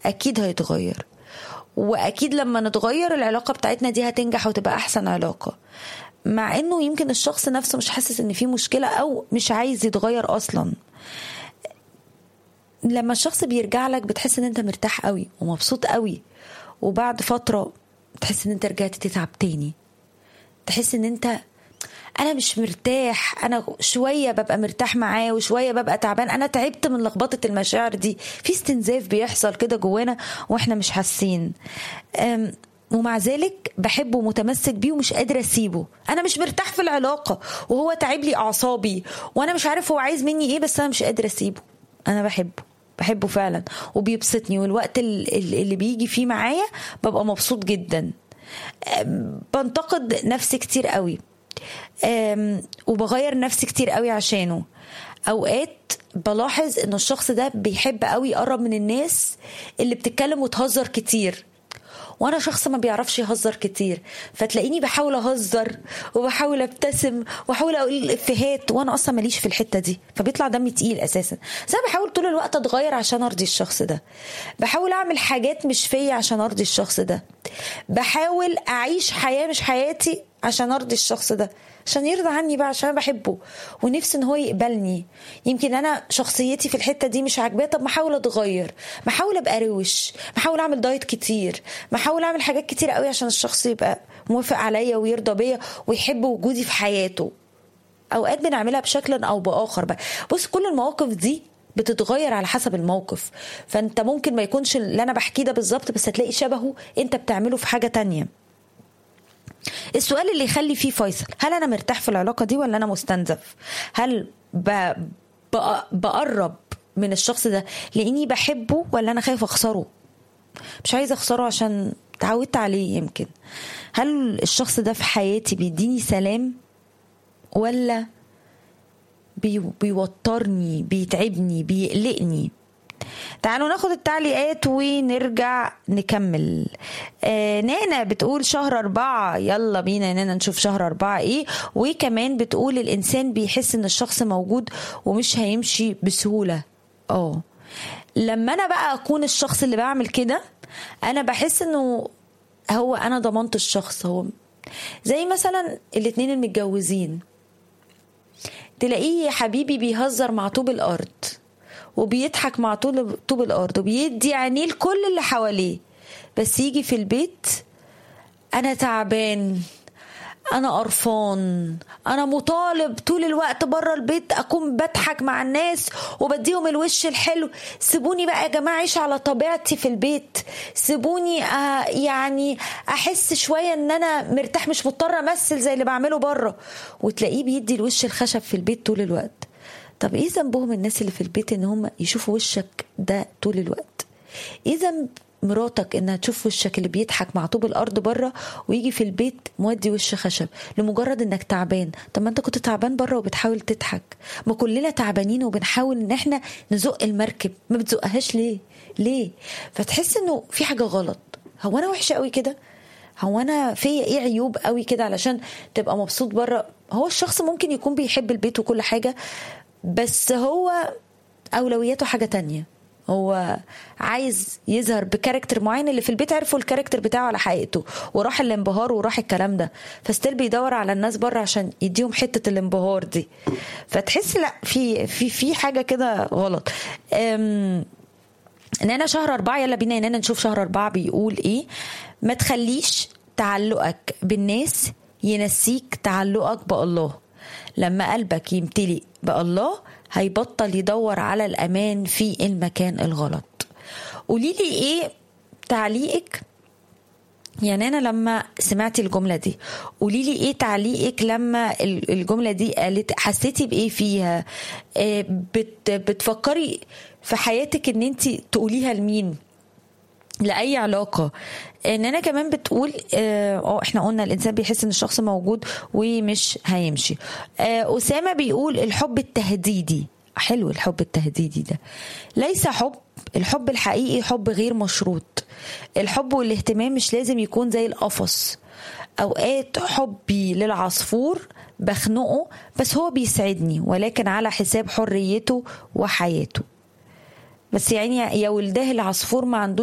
اكيد هيتغير واكيد لما نتغير العلاقه بتاعتنا دي هتنجح وتبقى احسن علاقه مع انه يمكن الشخص نفسه مش حاسس ان في مشكله او مش عايز يتغير اصلا لما الشخص بيرجع لك بتحس ان انت مرتاح قوي ومبسوط قوي وبعد فتره تحس ان انت رجعت تتعب تاني تحس ان انت انا مش مرتاح انا شويه ببقى مرتاح معاه وشويه ببقى تعبان انا تعبت من لخبطه المشاعر دي في استنزاف بيحصل كده جوانا واحنا مش حاسين ومع ذلك بحبه ومتمسك بيه ومش قادره اسيبه انا مش مرتاح في العلاقه وهو تعب لي اعصابي وانا مش عارف هو عايز مني ايه بس انا مش قادره اسيبه انا بحبه بحبه فعلا وبيبسطني والوقت اللي بيجي فيه معايا ببقى مبسوط جدا بنتقد نفسي كتير قوي وبغير نفسي كتير قوي عشانه اوقات بلاحظ ان الشخص ده بيحب قوي يقرب من الناس اللي بتتكلم وتهزر كتير وانا شخص ما بيعرفش يهزر كتير فتلاقيني بحاول اهزر وبحاول ابتسم واحاول اقول افيهات وانا اصلا ماليش في الحته دي فبيطلع دمي تقيل اساسا بس انا بحاول طول الوقت اتغير عشان ارضي الشخص ده بحاول اعمل حاجات مش فيا عشان ارضي الشخص ده بحاول اعيش حياه مش حياتي عشان ارضي الشخص ده عشان يرضى عني بقى عشان انا بحبه ونفسي ان هو يقبلني يمكن انا شخصيتي في الحته دي مش عاجباه طب ما احاول اتغير ما احاول ابقى روش ما احاول اعمل دايت كتير ما احاول اعمل حاجات كتير قوي عشان الشخص يبقى موافق عليا ويرضى بيا ويحب وجودي في حياته اوقات بنعملها بشكل او باخر بقى بص كل المواقف دي بتتغير على حسب الموقف فانت ممكن ما يكونش اللي انا بحكيه ده بالظبط بس هتلاقي شبهه انت بتعمله في حاجه تانية السؤال اللي يخلي فيه فيصل هل انا مرتاح في العلاقه دي ولا انا مستنزف هل ب... ب... بقرب من الشخص ده لاني بحبه ولا انا خايف اخسره مش عايزه اخسره عشان اتعودت عليه يمكن هل الشخص ده في حياتي بيديني سلام ولا بي... بيوترني بيتعبني بيقلقني تعالوا ناخد التعليقات ونرجع نكمل آه نانا بتقول شهر أربعة يلا بينا يا نانا نشوف شهر أربعة إيه وكمان بتقول الإنسان بيحس إن الشخص موجود ومش هيمشي بسهولة اه لما أنا بقى أكون الشخص اللي بعمل كده أنا بحس إنه هو أنا ضمنت الشخص هو زي مثلا الاتنين المتجوزين تلاقيه يا حبيبي بيهزر مع طوب الأرض وبيضحك مع طول طوب الارض وبيدي عينيه لكل اللي حواليه بس يجي في البيت انا تعبان انا قرفان انا مطالب طول الوقت بره البيت اكون بضحك مع الناس وبديهم الوش الحلو سيبوني بقى يا جماعه اعيش على طبيعتي في البيت سيبوني آه يعني احس شويه ان انا مرتاح مش مضطره امثل زي اللي بعمله بره وتلاقيه بيدي الوش الخشب في البيت طول الوقت طب ايه ذنبهم الناس اللي في البيت ان هم يشوفوا وشك ده طول الوقت ايه ذنب مراتك انها تشوف وشك اللي بيضحك مع طوب الارض بره ويجي في البيت مودي وش خشب لمجرد انك تعبان طب ما انت كنت تعبان بره وبتحاول تضحك ما كلنا تعبانين وبنحاول ان احنا نزق المركب ما بتزقهاش ليه ليه فتحس انه في حاجه غلط هو انا وحشه قوي كده هو انا فيا ايه عيوب قوي كده علشان تبقى مبسوط بره هو الشخص ممكن يكون بيحب البيت وكل حاجه بس هو اولوياته حاجه تانية هو عايز يظهر بكاركتر معين اللي في البيت عرفوا الكاركتر بتاعه على حقيقته وراح الانبهار وراح الكلام ده فستيل بيدور على الناس بره عشان يديهم حته الانبهار دي فتحس لا في في في حاجه كده غلط أم نانا شهر أربعة يلا بينا يا نانا نشوف شهر أربعة بيقول إيه ما تخليش تعلقك بالناس ينسيك تعلقك بالله لما قلبك يمتلئ بالله هيبطل يدور على الأمان في المكان الغلط قولي لي إيه تعليقك يعني أنا لما سمعتي الجملة دي قولي لي إيه تعليقك لما الجملة دي قالت حسيتي بإيه فيها بت بتفكري في حياتك إن أنت تقوليها لمين لاي علاقه ان انا كمان بتقول اه احنا قلنا الانسان بيحس ان الشخص موجود ومش هيمشي آه اسامه بيقول الحب التهديدي حلو الحب التهديدي ده ليس حب الحب الحقيقي حب غير مشروط الحب والاهتمام مش لازم يكون زي القفص اوقات حبي للعصفور بخنقه بس هو بيسعدني ولكن على حساب حريته وحياته بس يعني يا ولداه العصفور ما عندوش